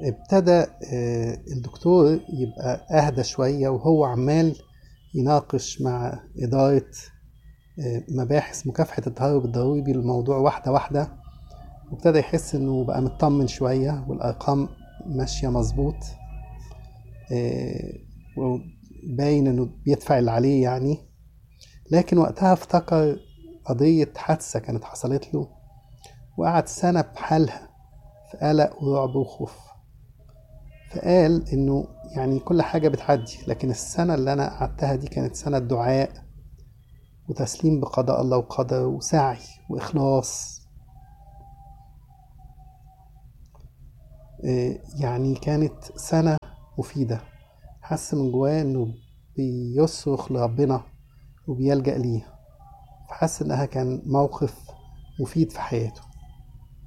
ابتدى آه، الدكتور يبقى أهدى شوية وهو عمال يناقش مع إدارة آه، مباحث مكافحة التهرب الضريبي الموضوع واحدة واحدة وابتدى يحس إنه بقى مطمن شوية والأرقام ماشية مظبوط آه، وباين إنه بيدفع اللي عليه يعني لكن وقتها افتكر قضية حادثة كانت حصلت له وقعد سنة بحالها في قلق ورعب وخوف فقال إنه يعني كل حاجة بتعدي لكن السنة اللي أنا قعدتها دي كانت سنة دعاء وتسليم بقضاء الله وقدره وسعي وإخلاص إيه، يعني كانت سنة مفيدة حس من جواه إنه بيصرخ لربنا وبيلجأ ليه فحس إنها كان موقف مفيد في حياته